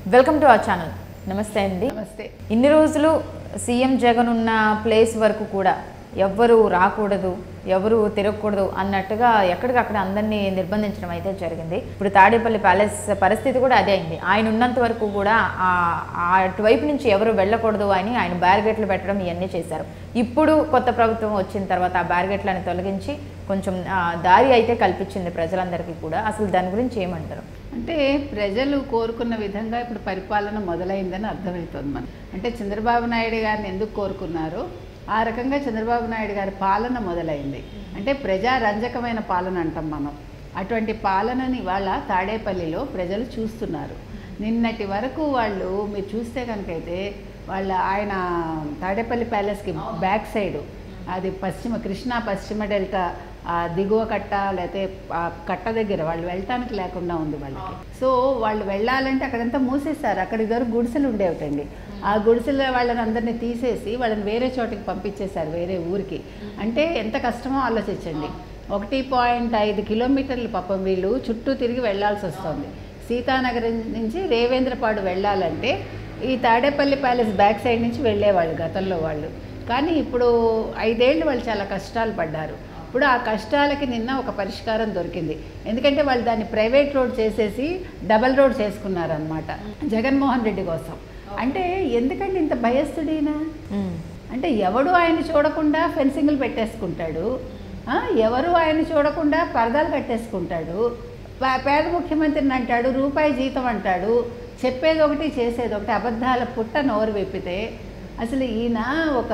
welcome to our channel నమస్తే అండి నమస్తే ఇన్ని రోజులు సీఎం జగన్ ఉన్న ప్లేస్ వరకు కూడా ఎవ్వరు రాకూడదు ఎవరు తిరగకూడదు అన్నట్టుగా ఎక్కడికక్కడ అందరినీ నిర్బంధించడం అయితే జరిగింది ఇప్పుడు తాడేపల్లి ప్యాలెస్ పరిస్థితి కూడా అదే అయింది ఆయన ఉన్నంత వరకు కూడా ఆ- ఆ అటువైపు నుంచి ఎవరు వెళ్ళకూడదు అని ఆయన బ్యారిగేట్లు పెట్టడం ఇవన్నీ చేశారు ఇప్పుడు కొత్త ప్రభుత్వం వచ్చిన తర్వాత ఆ బ్యారిగేట్లను తొలగించి కొంచెం ఆ, దారి అయితే కల్పించింది ప్రజలందరికీ కూడా అసలు దాని గురించి ఏమంటారు అంటే ప్రజలు కోరుకున్న విధంగా ఇప్పుడు పరిపాలన మొదలైందని అర్థమవుతుంది మనం అంటే చంద్రబాబు నాయుడు గారిని ఎందుకు కోరుకున్నారో ఆ రకంగా చంద్రబాబు నాయుడు గారి పాలన మొదలైంది అంటే ప్రజారంజకమైన పాలన అంటాం మనం అటువంటి పాలనని వాళ్ళ తాడేపల్లిలో ప్రజలు చూస్తున్నారు నిన్నటి వరకు వాళ్ళు మీరు చూస్తే కనుకైతే వాళ్ళ ఆయన తాడేపల్లి ప్యాలెస్కి బ్యాక్ సైడు అది పశ్చిమ కృష్ణా పశ్చిమ డెల్టా ఆ దిగువ కట్ట లేకపోతే ఆ కట్ట దగ్గర వాళ్ళు వెళ్ళటానికి లేకుండా ఉంది వాళ్ళకి సో వాళ్ళు వెళ్ళాలంటే అక్కడంతా మూసేస్తారు అక్కడ ఇద్దరు గుడిసెలు ఉండేవిటండి ఆ గుడిసెల వాళ్ళని అందరినీ తీసేసి వాళ్ళని వేరే చోటికి పంపించేశారు వేరే ఊరికి అంటే ఎంత కష్టమో ఆలోచించండి ఒకటి పాయింట్ ఐదు కిలోమీటర్లు పాపం వీళ్ళు చుట్టూ తిరిగి వెళ్ళాల్సి వస్తుంది సీతానగరం నుంచి రేవేంద్రపాడు వెళ్ళాలంటే ఈ తాడేపల్లి ప్యాలెస్ బ్యాక్ సైడ్ నుంచి వెళ్ళేవాళ్ళు గతంలో వాళ్ళు కానీ ఇప్పుడు ఐదేళ్ళు వాళ్ళు చాలా కష్టాలు పడ్డారు ఇప్పుడు ఆ కష్టాలకి నిన్న ఒక పరిష్కారం దొరికింది ఎందుకంటే వాళ్ళు దాన్ని ప్రైవేట్ రోడ్ చేసేసి డబల్ రోడ్ చేసుకున్నారనమాట జగన్మోహన్ రెడ్డి కోసం అంటే ఎందుకంటే ఇంత భయస్థుడీనా అంటే ఎవడు ఆయన చూడకుండా ఫెన్సింగ్లు పెట్టేసుకుంటాడు ఆ, ఎవరు ఆయన చూడకుండా పరదాలు కట్టేసుకుంటాడు పే- పేద ముఖ్యమంత్రిని అంటాడు రూపాయి జీతం అంటాడు చెప్పేది ఒకటి చేసేది ఒకటి అబద్ధాల పుట్ట నోరు విప్పితే అసలు ఈయన ఒక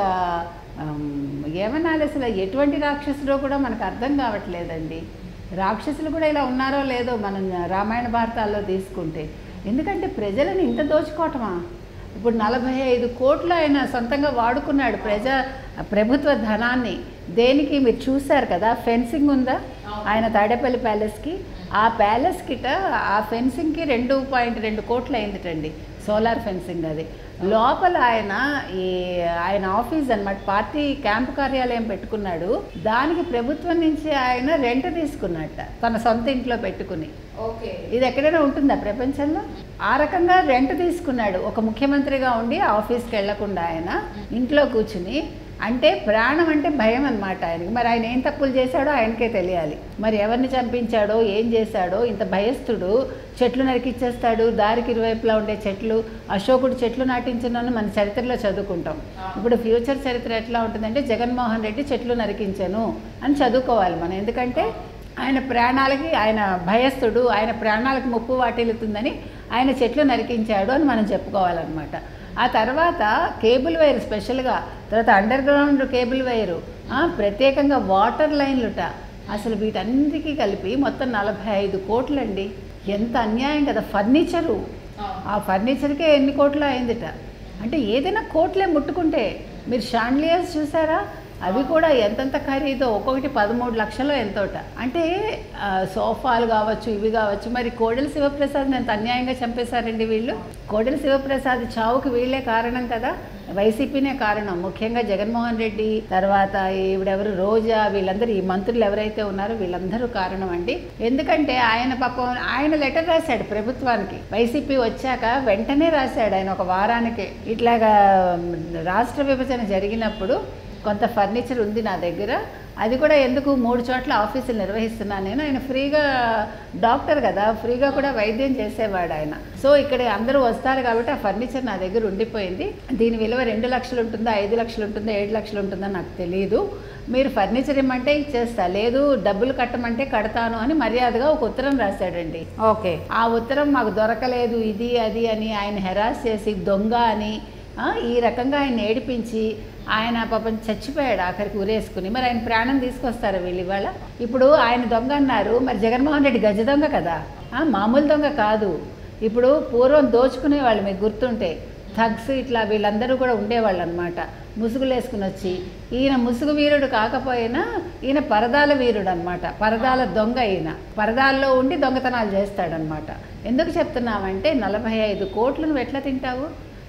ఆమ్, ఏమనాలి అసలు ఎటువంటి రాక్షసుడో కూడా మనకు అర్థం కావట్లేదండి రాక్షసులు కూడా ఇలా ఉన్నారో లేదో మనం రామాయణ భారతాల్లో తీసుకుంటే ఎందుకంటే ప్రజలను ఇంత దోచుకోవటమా ఇప్పుడు నలభై ఐదు కోట్లు ఆయన సొంతంగా వాడుకున్నాడు ప్రజా ప్రభుత్వ ధనాన్ని దేనికి మీరు చూశారు కదా ఫెన్సింగ్ ఉందా ఆయన తాడేపల్లి ప్యాలెస్కి ఆ ప్యాలెస్ కిట ఆ ఫెన్సింగ్కి రెండు పాయింట్ రెండు కోట్లు అయిందిటండి సోలార్ ఫెన్సింగ్ అది లోపల ఆయన ఈ ఆయన ఆఫీస్ అన్నమాట పార్టీ క్యాంపు కార్యాలయం పెట్టుకున్నాడు దానికి ప్రభుత్వం నుంచి ఆయన రెంట్ తీసుకున్నట్ట తన సొంత ఇంట్లో పెట్టుకుని ఓకే ఇది ఎక్కడైనా ఉంటుందా ప్రపంచంలో ఆ రకంగా రెంట్ తీసుకున్నాడు ఒక ముఖ్యమంత్రిగా ఉండి ఆఫీస్కి వెళ్లకుండా ఆయన ఇంట్లో కూర్చుని అంటే ప్రాణం అంటే భయం అన్నమాట ఆయనకి మరి ఆయన ఏం తప్పులు చేశాడో ఆయనకే తెలియాలి మరి ఎవరిని చంపించాడో ఏం చేశాడో ఇంత భయస్థుడు చెట్లు నరికిచ్చేస్తాడు దారికి ఇరువైపులా ఉండే చెట్లు అశోకుడు చెట్లు నాటించినని మన చరిత్రలో చదువుకుంటాం ఇప్పుడు ఫ్యూచర్ చరిత్ర ఎట్లా ఉంటుందంటే జగన్మోహన్ రెడ్డి చెట్లు నరికించను అని చదువుకోవాలి మనం ఎందుకంటే ఆయన ప్రాణాలకి ఆయన భయస్థుడు ఆయన ప్రాణాలకు ముప్పు వాటిల్లుతుందని ఆయన చెట్లు నరికించాడు అని మనం చెప్పుకోవాలన్నమాట ఆ తర్వాత కేబుల్ వైర్ స్పెషల్గా తర్వాత అండర్ గ్రౌండ్ కేబుల్ వైరు ఆ, ప్రత్యేకంగా వాటర్ లైన్లుట అసలు వీటన్నిటికీ కలిపి మొత్తం నలభై ఐదు కోట్లండి ఎంత అన్యాయం కదా ఫర్నిచరు ఆ ఫర్నిచర్కే ఎన్ని కోట్లు అయిందిట అంటే ఏదైనా కోట్లే ముట్టుకుంటే మీరు షాండ్లియర్స్ చూసారా అవి కూడా ఎంతెంత ఖరీదో ఒక్కొక్కటి పదమూడు లక్షలు ఎంతోట అంటే ఆ, సోఫాలు కావచ్చు ఇవి కావచ్చు మరి కోడెల శివప్రసాద్ ఎంత అన్యాయంగా చంపేశారండి వీళ్ళు కోడెల శివప్రసాద్ చావుకి వీళ్ళే కారణం కదా వైసీపీనే కారణం ముఖ్యంగా జగన్మోహన్ రెడ్డి తర్వాత ఈవిడెవరు రోజా వీళ్ళందరూ ఈ మంత్రులు ఎవరైతే ఉన్నారో వీళ్ళందరూ కారణం అండి ఎందుకంటే ఆయన పాపం ఆయన లెటర్ రాశాడు ప్రభుత్వానికి వైసీపీ వచ్చాక వెంటనే రాశాడు ఆయన ఒక వారానికి ఇట్లాగా మ్, రాష్ట్ర విభజన జరిగినప్పుడు కొంత ఫర్నిచర్ ఉంది నా దగ్గర అది కూడా ఎందుకు మూడు చోట్ల ఆఫీసులు నిర్వహిస్తున్నాను నేను ఆయన ఫ్రీగా డాక్టర్ కదా ఫ్రీగా కూడా వైద్యం చేసేవాడు ఆయన సో ఇక్కడ అందరూ వస్తారు కాబట్టి ఆ ఫర్నిచర్ నా దగ్గర ఉండిపోయింది దీని విలువ రెండు లక్షలు ఉంటుందా ఐదు లక్షలు ఉంటుందా ఏడు లక్షలు ఉంటుందా నాకు తెలియదు మీరు ఫర్నిచర్ ఇమ్మంటే ఇచ్చేస్తా లేదు డబ్బులు కట్టమంటే కడతాను అని మర్యాదగా ఒక ఉత్తరం రాశాడండి ఓకే ఆ ఉత్తరం మాకు దొరకలేదు ఇది అది అని ఆయన హెరాస్ చేసి దొంగ అని ఆ, ఈ రకంగా ఆయన ఏడిపించి ఆయన పాపం చచ్చిపోయాడు ఆఖరికి ఉరేసుకుని మరి ఆయన ప్రాణం తీసుకొస్తారు వీళ్ళు ఇవాళ ఇప్పుడు ఆయన దొంగ అన్నారు మరి జగన్మోహన్ రెడ్డి గజ దొంగ కదా ఆ, మామూలు దొంగ కాదు ఇప్పుడు పూర్వం దోచుకునే వాళ్ళు మీకు గుర్తుంటే థగ్స్ ఇట్లా వీళ్ళందరూ కూడా ఉండేవాళ్ళు అనమాట ముసుగులు వేసుకుని వచ్చి ఈయన ముసుగు వీరుడు కాకపోయినా ఈయన పరదాల వీరుడు అనమాట పరదాల దొంగ ఈయన పరదాల్లో ఉండి దొంగతనాలు చేస్తాడనమాట ఎందుకు చెప్తున్నామంటే నలభై ఐదు కోట్లు నువ్వు ఎట్లా తింటావు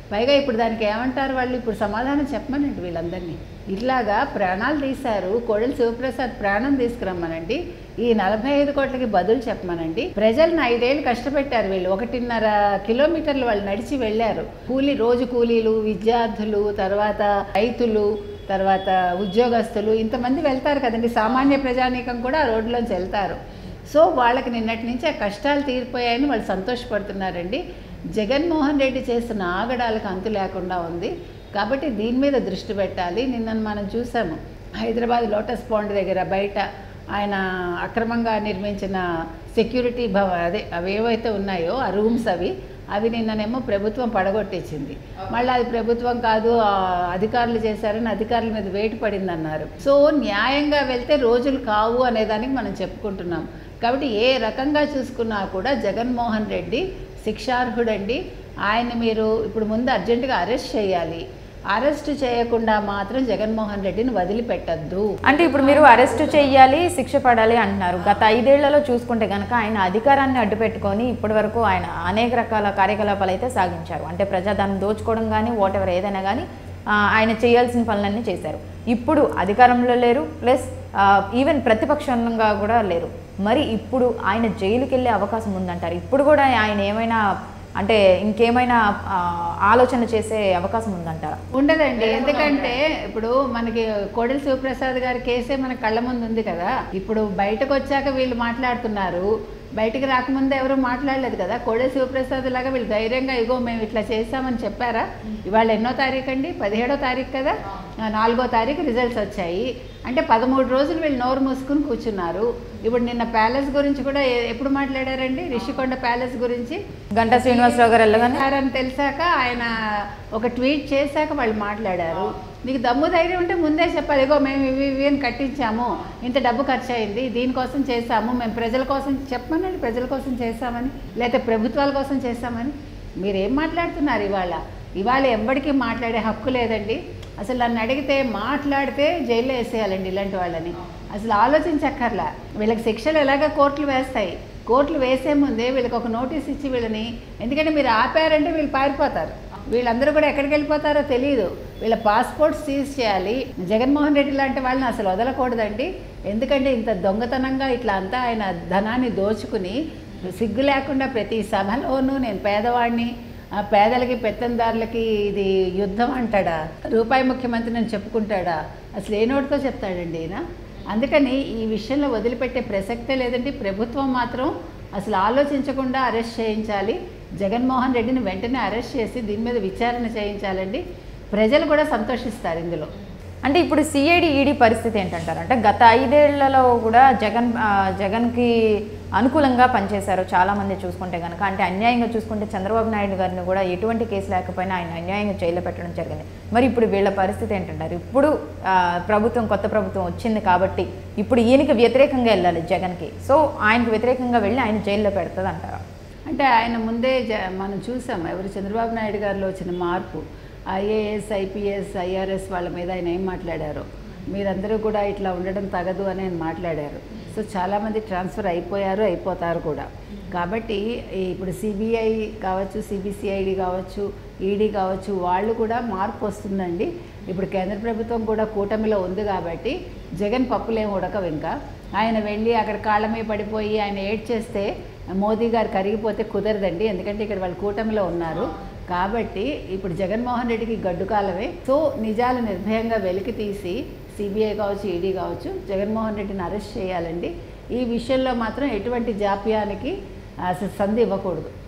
పైగా ఇప్పుడు దానికి ఏమంటారు వాళ్ళు ఇప్పుడు సమాధానం చెప్పమనండి వీళ్ళందరినీ ఇట్లాగా ప్రాణాలు తీశారు కోడెల శివప్రసాద్ ప్రాణం తీసుకురమ్మనండి ఈ నలభై ఐదు కోట్లకి బదులు చెప్పమనండి ప్రజలను ఐదేళ్ళు కష్టపెట్టారు వీళ్ళు ఒకటిన్నర కిలోమీటర్లు వాళ్ళు నడిచి వెళ్ళారు కూలీ రోజు కూలీలు విద్యార్థులు తర్వాత రైతులు తర్వాత ఉద్యోగస్తులు ఇంతమంది వెళ్తారు కదండి సామాన్య ప్రజానీకం కూడా ఆ రోడ్లోంచి వెళ్తారు సో వాళ్ళకి నిన్నటి నుంచి ఆ కష్టాలు తీరిపోయాయని వాళ్ళు సంతోషపడుతున్నారండి జగన్మోహన్ రెడ్డి చేస్తున్న ఆగడాలకు అంతు లేకుండా ఉంది కాబట్టి దీని మీద దృష్టి పెట్టాలి నిన్న మనం చూసాము హైదరాబాద్ లోటస్ పాండ్ దగ్గర బయట ఆయన అక్రమంగా నిర్మించిన సెక్యూరిటీ భవ అదే అవి ఏవైతే ఉన్నాయో ఆ రూమ్స్ అవి అవి నిన్ననేమో ప్రభుత్వం పడగొట్టించింది మళ్ళీ అది ప్రభుత్వం కాదు ఆ అధికారులు చేశారని అధికారుల మీద వేటు పడింది అన్నారు సో న్యాయంగా వెళ్తే రోజులు కావు అనేదానికి మనం చెప్పుకుంటున్నాం కాబట్టి ఏ రకంగా చూసుకున్నా కూడా జగన్మోహన్ రెడ్డి శిక్షార్హుడండి ఆయన మీరు ఇప్పుడు ముందు అర్జెంటుగా అరెస్ట్ చేయాలి అరెస్ట్ చేయకుండా మాత్రం జగన్మోహన్ రెడ్డిని వదిలిపెట్టద్దు అంటే ఇప్పుడు మీరు అరెస్ట్ చెయ్యాలి శిక్ష పడాలి అంటున్నారు గత ఐదేళ్లలో చూసుకుంటే కనుక ఆయన అధికారాన్ని అడ్డుపెట్టుకొని ఇప్పటి వరకు ఆయన అనేక రకాల కార్యకలాపాలు అయితే సాగించారు అంటే ప్రజాధనం దోచుకోవడం కానీ వాట్ ఎవర్ ఏదైనా కానీ ఆ, ఆయన చేయాల్సిన పనులన్నీ చేశారు ఇప్పుడు అధికారంలో లేరు ప్లస్ ఈవెన్ ప్రతిపక్షంగా కూడా లేరు మరి ఇప్పుడు ఆయన జైలుకి వెళ్ళే అవకాశం ఉందంటారు ఇప్పుడు కూడా ఆయన ఏమైనా అంటే ఇంకేమైనా ఆ, ఆలోచన చేసే అవకాశం ఉందంటారా ఉండదండి ఎందుకంటే ఇప్పుడు మనకి కోడెల శివప్రసాద్ గారి కేసే మన కళ్ళ ముందు ఉంది కదా ఇప్పుడు బయటకు వచ్చాక వీళ్ళు మాట్లాడుతున్నారు బయటికి రాకముందు ఎవరు మాట్లాడలేదు కదా కోడెల శివప్రసాద్ లాగా వీళ్ళు ధైర్యంగా ఇగో మేము ఇట్లా చేస్తామని చెప్పారా ఇవాళ ఎన్నో తారీఖు అండి పదిహేడో తారీఖు కదా ఆ, నాలుగో తారీఖు రిజల్ట్స్ వచ్చాయి అంటే పదమూడు రోజులు వీళ్ళు నోరు మూసుకుని కూర్చున్నారు ఇప్పుడు నిన్న ప్యాలెస్ గురించి కూడా ఏ- ఎప్పుడు మాట్లాడారండి రిషికొండ ప్యాలెస్ గురించి గంటా శ్రీనివాసరావు గారు వెళ్ళగానే అని తెలిసాక ఆయన ఒక ట్వీట్ చేశాక వాళ్ళు మాట్లాడారు నీకు దమ్ము ధైర్యం ఉంటే ముందే చెప్పాలి ఇగో మేము ఇవి ఇవి అని కట్టించాము ఇంత డబ్బు ఖర్చు అయింది దీనికోసం చేశాము మేము ప్రజల కోసం చెప్పమనండి ప్రజల కోసం చేశామని లేకపోతే ప్రభుత్వాల కోసం చేశామని మీరు ఏం మాట్లాడుతున్నారు ఇవాళ ఇవాళ ఎవ్వడికి మాట్లాడే హక్కు లేదండి అసలు నన్ను అడిగితే మాట్లాడితే జైల్లో వేసేయాలండి ఇలాంటి వాళ్ళని అసలు ఆలోచించక్కర్లా వీళ్ళకి శిక్షలు ఎలాగ కోర్టులు వేస్తాయి కోర్టులు వేసే ముందే వీళ్ళకి ఒక నోటీస్ ఇచ్చి వీళ్ళని ఎందుకంటే మీరు ఆపారంటే వీళ్ళు పారిపోతారు వీళ్ళందరూ కూడా ఎక్కడికి వెళ్ళిపోతారో తెలియదు వీళ్ళ పాస్పోర్ట్స్ సీజ్ చేయాలి జగన్మోహన్ రెడ్డి లాంటి వాళ్ళని అసలు వదలకూడదండి ఎందుకంటే ఇంత దొంగతనంగా ఇట్లా అంతా ఆయన ధనాన్ని దోచుకుని సిగ్గు లేకుండా ప్రతి సభలోనూ నేను పేదవాడిని ఆ పేదలకి పెత్తందారులకి ఇది యుద్ధం అంటాడా రూపాయి ముఖ్యమంత్రి అని చెప్పుకుంటాడా అసలు ఏ నోటితో చెప్తాడండి ఈయన అందుకని ఈ విషయంలో వదిలిపెట్టే ప్రసక్తే లేదండి ప్రభుత్వం మాత్రం అసలు ఆలోచించకుండా అరెస్ట్ చేయించాలి జగన్మోహన్ రెడ్డిని వెంటనే అరెస్ట్ చేసి దీని మీద విచారణ చేయించాలండి ప్రజలు కూడా సంతోషిస్తారు ఇందులో అంటే ఇప్పుడు సిఐడి ఈడీ పరిస్థితి ఏంటంటారు అంటే గత ఐదేళ్లలో కూడా జగన్ ఆ, జగన్కి అనుకూలంగా పనిచేశారు చాలామంది చూసుకుంటే కనుక అంటే అన్యాయంగా చూసుకుంటే చంద్రబాబు నాయుడు గారిని కూడా ఎటువంటి కేసు లేకపోయినా ఆయన అన్యాయంగా జైల్లో పెట్టడం జరిగింది మరి ఇప్పుడు వీళ్ళ పరిస్థితి ఏంటంటారు ఇప్పుడు ఆ, ప్రభుత్వం కొత్త ప్రభుత్వం వచ్చింది కాబట్టి ఇప్పుడు ఈయనకి వ్యతిరేకంగా వెళ్ళాలి జగన్కి సో ఆయనకు వ్యతిరేకంగా వెళ్ళి ఆయన జైల్లో పెడుతుంది అంటారా అంటే ఆయన ముందే జ- మనం చూసాం ఎవరు చంద్రబాబు నాయుడు గారిలో వచ్చిన మార్పు ఐఏఎస్ ఐపీఎస్ ఐఆర్ఎస్ వాళ్ళ మీద ఆయన ఏం మాట్లాడారు మీరందరూ కూడా ఇట్లా ఉండడం తగదు అని ఆయన మాట్లాడారు సో చాలామంది ట్రాన్స్ఫర్ అయిపోయారు అయిపోతారు కూడా కాబట్టి ఈ ఇప్పుడు సిబిఐ కావచ్చు సిబిసిఐడి కావచ్చు ఈడీ కావచ్చు వాళ్ళు కూడా మార్పు వస్తుందండి ఇప్పుడు కేంద్ర ప్రభుత్వం కూడా కూటమిలో ఉంది కాబట్టి జగన్ పప్పులేం ఉడకవు ఇంకా ఆయన వెళ్ళి అక్కడ కాళ్ళ మీద పడిపోయి ఆయన ఏడ్ చేస్తే మోదీ గారు కరిగిపోతే కుదరదండి ఎందుకంటే ఇక్కడ వాళ్ళు కూటమిలో ఉన్నారు కాబట్టి ఇప్పుడు జగన్మోహన్ రెడ్డికి గడ్డు కాలమే సో నిజాలు నిర్భయంగా వెలికి తీసి సిబిఐ కావచ్చు ఈడీ కావచ్చు జగన్మోహన్ రెడ్డిని అరెస్ట్ చేయాలండి ఈ విషయంలో మాత్రం ఎటువంటి జాప్యానికి అసలు సంధి ఇవ్వకూడదు